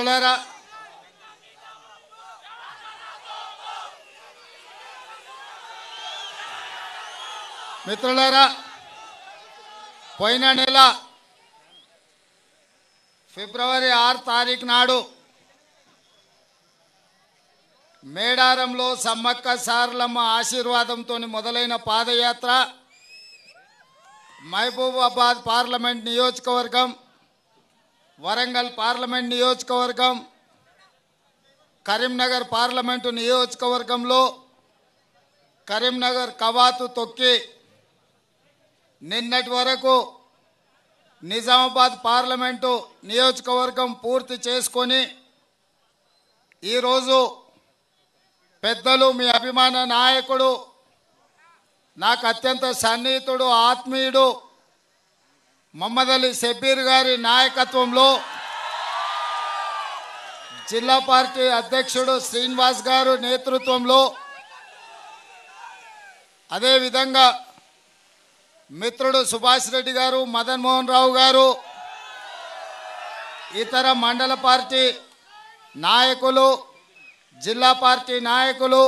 మిత్రులారా మిత్రులారా పోయిన నెల ఫిబ్రవరి ఆరు తారీఖు నాడు మేడారంలో సమ్మక్క సారలమ్మ ఆశీర్వాదంతో మొదలైన పాదయాత్ర మహబూబాబాద్ పార్లమెంట్ నియోజకవర్గం వరంగల్ పార్లమెంట్ నియోజకవర్గం కరీంనగర్ పార్లమెంటు నియోజకవర్గంలో కరీంనగర్ కవాతు తొక్కి నిన్నటి వరకు నిజామాబాద్ పార్లమెంటు నియోజకవర్గం పూర్తి చేసుకొని ఈరోజు పెద్దలు మీ అభిమాన నాయకుడు నాకు అత్యంత సన్నిహితుడు ఆత్మీయుడు మహమ్మద్ అలీ షబ్బీర్ గారి నాయకత్వంలో జిల్లా పార్టీ అధ్యక్షుడు శ్రీనివాస్ గారు నేతృత్వంలో అదేవిధంగా మిత్రుడు సుభాష్ రెడ్డి గారు మదన్ మోహన్ రావు గారు ఇతర మండల పార్టీ నాయకులు జిల్లా పార్టీ నాయకులు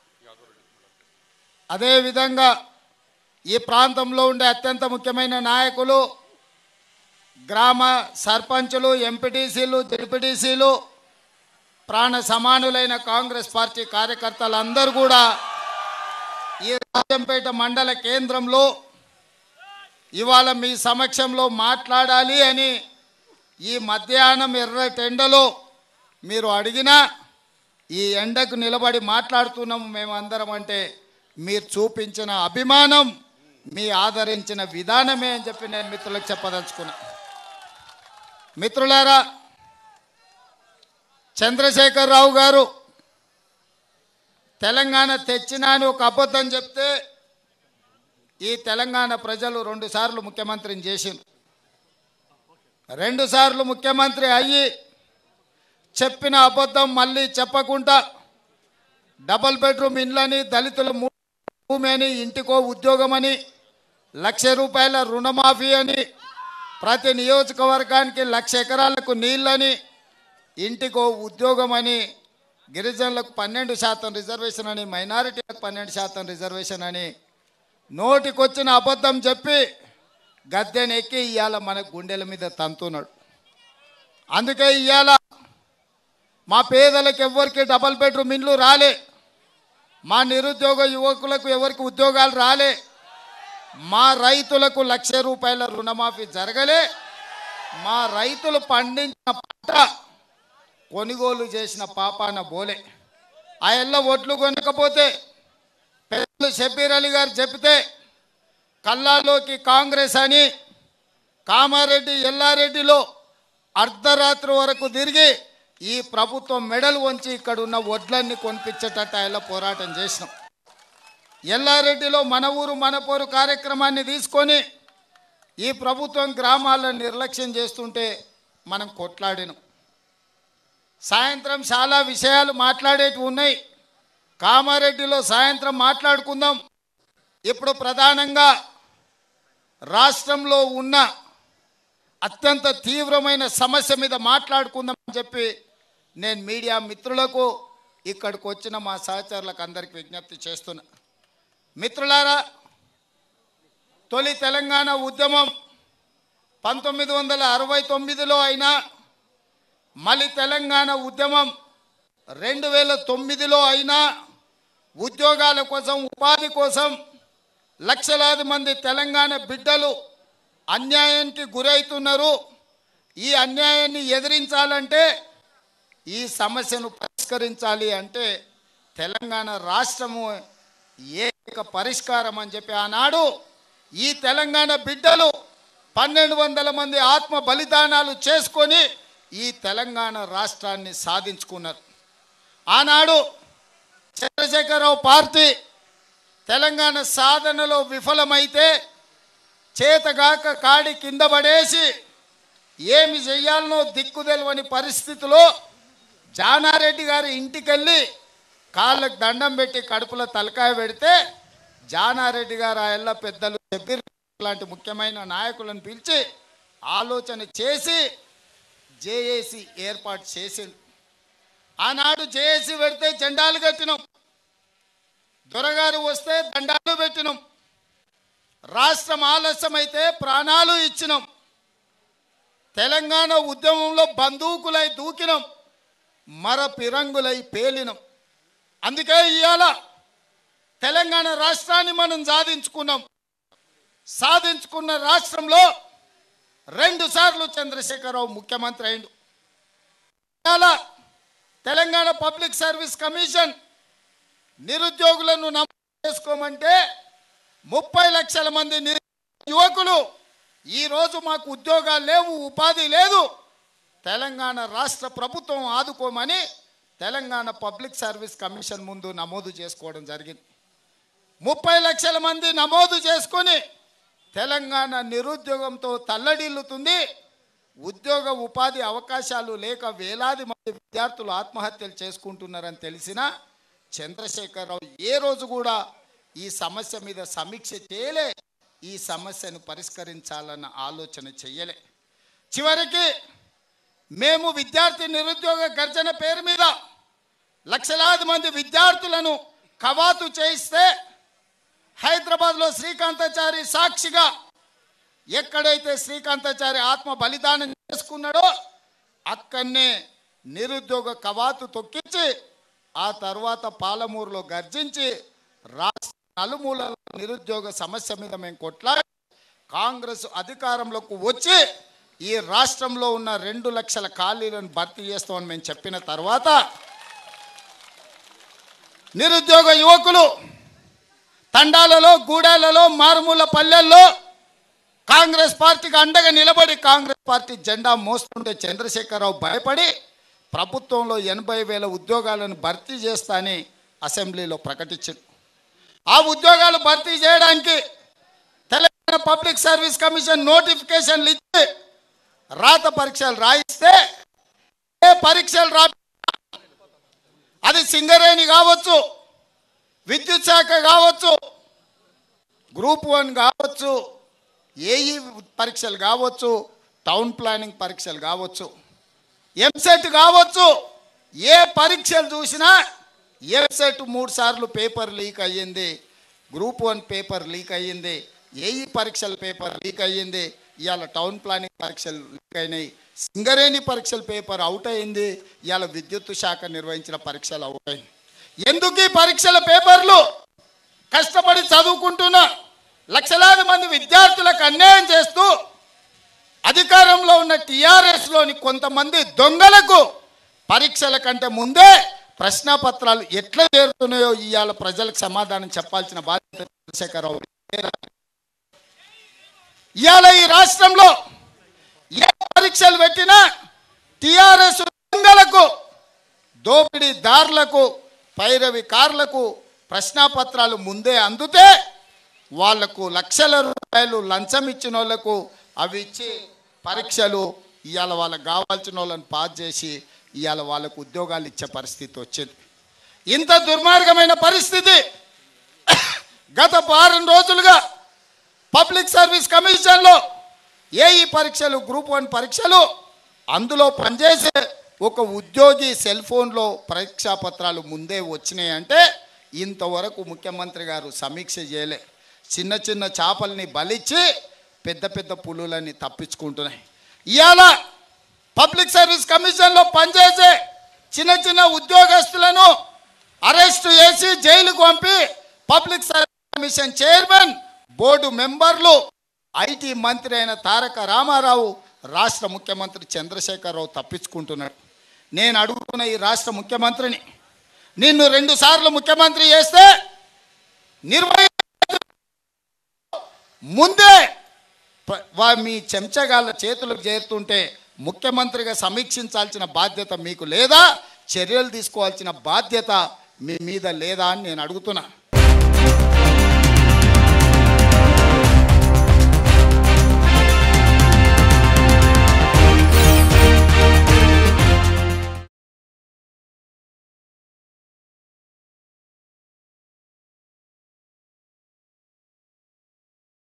అదేవిధంగా ఈ ప్రాంతంలో ఉండే అత్యంత ముఖ్యమైన నాయకులు గ్రామ సర్పంచులు ఎంపీటీసీలు జడ్పీటీసీలు ప్రాణ సమానులైన కాంగ్రెస్ పార్టీ కార్యకర్తలందరూ కూడా ఈ రాజంపేట మండల కేంద్రంలో ఇవాళ మీ సమక్షంలో మాట్లాడాలి అని ఈ మధ్యాహ్నం ఎర్రటి ఎండలో మీరు అడిగినా ఈ ఎండకు నిలబడి మాట్లాడుతున్నాము మేమందరం అంటే మీరు చూపించిన అభిమానం మీ ఆదరించిన విధానమే అని చెప్పి నేను మిత్రులకు చెప్పదలుచుకున్నా మిత్రులారా చంద్రశేఖరరావు గారు తెలంగాణ తెచ్చినా అని ఒక అబద్ధం చెప్తే ఈ తెలంగాణ ప్రజలు రెండు సార్లు ముఖ్యమంత్రిని చేసిండ్రు రెండు సార్లు ముఖ్యమంత్రి అయ్యి చెప్పిన అబద్ధం మళ్ళీ చెప్పకుండా డబల్ బెడ్రూమ్ ఇండ్లని దళితుల మూ- భూమి అని ఇంటికో ఉద్యోగం అని లక్ష రూపాయల రుణమాఫీ అని ప్రతి నియోజకవర్గానికి లక్ష ఎకరాలకు నీళ్ళని ఇంటికో ఉద్యోగం అని గిరిజనులకు పన్నెండు శాతం రిజర్వేషన్ అని మైనారిటీలకు పన్నెండు శాతం రిజర్వేషన్ అని నోటికొచ్చిన అబద్ధం చెప్పి గద్దెనెక్కి ఇవాళ మన గుండెల మీద తంతున్నాడు అందుకే ఇవాళ మా పేదలకు ఎవరికి డబల్ బెడ్రూమ్ ఇండ్లు రాలే మా నిరుద్యోగ యువకులకు ఎవరికి ఉద్యోగాలు రాలే మా రైతులకు లక్ష రూపాయల రుణమాఫీ జరగలే మా రైతులు పండించిన పంట కొనుగోలు చేసిన పాపాన బోలే ఆ ఎల్ల ఒట్లు కొనకపోతే పెద్దలు షబీర్ అలీ గారు చెబితే కల్లాలోకి కాంగ్రెస్ అని కామారెడ్డి ఎల్లారెడ్డిలో అర్ధరాత్రి వరకు తిరిగి ఈ ప్రభుత్వం మెడలు వంచి ఇక్కడ ఉన్న వడ్లన్నీ కొనిపించేటట్టు ఆయన పోరాటం చేసినాం ఎల్లారెడ్డిలో మన ఊరు మన పోరు కార్యక్రమాన్ని తీసుకొని ఈ ప్రభుత్వం గ్రామాలను నిర్లక్ష్యం చేస్తుంటే మనం కొట్లాడినాం సాయంత్రం చాలా విషయాలు మాట్లాడేటివి ఉన్నాయి కామారెడ్డిలో సాయంత్రం మాట్లాడుకుందాం ఇప్పుడు ప్రధానంగా రాష్ట్రంలో ఉన్న అత్యంత తీవ్రమైన సమస్య మీద మాట్లాడుకుందాం అని చెప్పి నేను మీడియా మిత్రులకు ఇక్కడికి వచ్చిన మా సహచరులకు అందరికి విజ్ఞప్తి చేస్తున్నా మిత్రులారా తొలి తెలంగాణ ఉద్యమం పంతొమ్మిది వందల అరవై తొమ్మిదిలో అయినా మళ్ళీ తెలంగాణ ఉద్యమం రెండు వేల తొమ్మిదిలో అయినా ఉద్యోగాల కోసం ఉపాధి కోసం లక్షలాది మంది తెలంగాణ బిడ్డలు అన్యాయానికి గురవుతున్నారు ఈ అన్యాయాన్ని ఎదిరించాలంటే ఈ సమస్యను పరిష్కరించాలి అంటే తెలంగాణ రాష్ట్రము ఏక పరిష్కారం అని చెప్పి ఆనాడు ఈ తెలంగాణ బిడ్డలు పన్నెండు వందల మంది ఆత్మ బలిదానాలు చేసుకొని ఈ తెలంగాణ రాష్ట్రాన్ని సాధించుకున్నారు ఆనాడు చంద్రశేఖరరావు పార్టీ తెలంగాణ సాధనలో విఫలమైతే చేతగాక కాడి కింద పడేసి ఏమి చెయ్యాలనో దిక్కు తెలియని పరిస్థితిలో జానారెడ్డి గారి ఇంటికెళ్ళి కాళ్ళకు దండం పెట్టి కడుపులో తలకాయ పెడితే జానారెడ్డి గారు ఆ ఎల్ల పెద్దలు చెప్పిర్ లాంటి ముఖ్యమైన నాయకులను పిలిచి ఆలోచన చేసి జేఏసీ ఏర్పాటు చేసిండు ఆనాడు జేఏసీ పెడితే జెండాలు కట్టినాం దొరగారు వస్తే దండాలు పెట్టినాం రాష్ట్రం ఆలస్యమైతే ప్రాణాలు ఇచ్చినాం తెలంగాణ ఉద్యమంలో బందూకులై దూకినాం మర పిరంగులై పేలినాం అందుకే ఇవాళ తెలంగాణ రాష్ట్రాన్ని మనం సాధించుకున్నాం సాధించుకున్న రాష్ట్రంలో రెండు సార్లు చంద్రశేఖరరావు ముఖ్యమంత్రి అయిండు ఇవాళ తెలంగాణ పబ్లిక్ సర్వీస్ కమిషన్ నిరుద్యోగులను నమోదు చేసుకోమంటే ముప్పై లక్షల మంది నిరు- యువకులు ఈరోజు మాకు ఉద్యోగాలు లేవు ఉపాధి లేదు తెలంగాణ రాష్ట్ర ప్రభుత్వం ఆదుకోమని తెలంగాణ పబ్లిక్ సర్వీస్ కమిషన్ ముందు నమోదు చేసుకోవడం జరిగింది ముప్పై లక్షల మంది నమోదు చేసుకొని తెలంగాణ నిరుద్యోగంతో తల్లడిల్లుతుంది ఉద్యోగ ఉపాధి అవకాశాలు లేక వేలాది మంది విద్యార్థులు ఆత్మహత్యలు చేసుకుంటున్నారని తెలిసిన చంద్రశేఖరరావు ఏ రోజు కూడా ఈ సమస్య మీద సమీక్ష చేయలే ఈ సమస్యను పరిష్కరించాలన్న ఆలోచన చెయ్యలే చివరికి మేము విద్యార్థి నిరుద్యోగ గర్జన పేరు మీద లక్షలాది మంది విద్యార్థులను కవాతు చేయిస్తే హైదరాబాద్లో శ్రీకాంతాచారి సాక్షిగా ఎక్కడైతే శ్రీకాంతాచారి ఆత్మ బలిదానం చేసుకున్నాడో అక్కడనే నిరుద్యోగ కవాతు తొక్కించి ఆ తర్వాత పాలమూరులో గర్జించి రాష్ట్ర నలుమూలల నిరుద్యోగ సమస్య మీద మేము కొట్లాడి కాంగ్రెస్ అధికారంలోకి వచ్చి ఈ రాష్ట్రంలో ఉన్న రెండు లక్షల ఖాళీలను భర్తీ చేస్తామని మేము చెప్పిన తర్వాత నిరుద్యోగ యువకులు తండాలలో గూడాలలో మారుమూల పల్లెల్లో కాంగ్రెస్ పార్టీకి అండగా నిలబడి కాంగ్రెస్ పార్టీ జెండా మోస్తుంటే చంద్రశేఖరరావు భయపడి ప్రభుత్వంలో ఎనభై వేల ఉద్యోగాలను భర్తీ చేస్తానని అసెంబ్లీలో ప్రకటించాడు ఆ ఉద్యోగాలు భర్తీ చేయడానికి తెలంగాణ పబ్లిక్ సర్వీస్ కమిషన్ నోటిఫికేషన్లు ఇచ్చి రాత పరీక్షలు రాయిస్తే ఏ పరీక్షలు రా అది సింగరేణి కావచ్చు విద్యుత్ శాఖ కావచ్చు గ్రూప్ వన్ కావచ్చు ఏఈ పరీక్షలు కావచ్చు టౌన్ ప్లానింగ్ పరీక్షలు కావచ్చు ఎంసెట్ కావచ్చు ఏ పరీక్షలు చూసినా ఎంసెట్ మూడు సార్లు పేపర్ లీక్ అయ్యింది గ్రూప్ వన్ పేపర్ లీక్ అయ్యింది ఏఈ పరీక్షల పేపర్ లీక్ అయ్యింది ఇవాళ టౌన్ ప్లానింగ్ పరీక్షలు లీక్ అయినాయి సింగరేణి పరీక్షల పేపర్ అవుట్ అయింది ఇవాళ విద్యుత్ శాఖ నిర్వహించిన పరీక్షలు అవుట్ అయింది ఎందుకు ఈ పరీక్షల పేపర్లు కష్టపడి చదువుకుంటున్న లక్షలాది మంది విద్యార్థులకు అన్యాయం చేస్తూ అధికారంలో ఉన్న టీఆర్ఎస్లోని కొంతమంది దొంగలకు పరీక్షల కంటే ముందే ప్రశ్నాపత్రాలు ఎట్లా చేరుతున్నాయో ఇవాళ ప్రజలకు సమాధానం చెప్పాల్సిన బాధ్యత చంద్రశేఖరరావు ఇవాళ ఈ రాష్ట్రంలో ఏ పరీక్షలు పెట్టినా టీఆర్ఎస్ దొంగలకు దోపిడీదారులకు పైరవికారులకు ప్రశ్నాపత్రాలు ముందే అందుతే వాళ్లకు లక్షల రూపాయలు లంచం ఇచ్చిన వాళ్ళకు అవి ఇచ్చి పరీక్షలు ఇవాళ వాళ్ళకి కావాల్సిన వాళ్ళని పాస్ చేసి ఇవాళ వాళ్ళకు ఉద్యోగాలు ఇచ్చే పరిస్థితి వచ్చింది ఇంత దుర్మార్గమైన పరిస్థితి గత వారం రోజులుగా పబ్లిక్ సర్వీస్ కమిషన్లో ఏఈ పరీక్షలు గ్రూప్ వన్ పరీక్షలు అందులో పనిచేసే ఒక ఉద్యోగి సెల్ ఫోన్లో పరీక్షా పత్రాలు ముందే వచ్చినాయి అంటే ఇంతవరకు ముఖ్యమంత్రి గారు సమీక్ష చేయలే చిన్న చిన్న చేపల్ని బలిచ్చి పెద్ద పెద్ద పులులని తప్పించుకుంటున్నాయి ఇవాళ పబ్లిక్ సర్వీస్ కమిషన్లో పనిచేసే చిన్న చిన్న ఉద్యోగస్తులను అరెస్ట్ చేసి జైలుకు పంపి public service commission chairman board మెంబర్లు ఐటీ మంత్రి అయిన తారక రామారావు రాష్ట్ర ముఖ్యమంత్రి చంద్రశేఖరరావు తప్పించుకుంటున్నాడు నేను అడుగుతున్న ఈ రాష్ట్ర ముఖ్యమంత్రిని నిన్ను రెండు సార్లు ముఖ్యమంత్రి చేస్తే నిర్వహి ముందే ప- వా- మీ చెంచగాళ్ళ చేతులకు చేరుతుంటే ముఖ్యమంత్రిగా సమీక్షించాల్సిన బాధ్యత మీకు లేదా చర్యలు తీసుకోవాల్సిన బాధ్యత మీ మీద లేదా అని నేను అడుగుతున్నా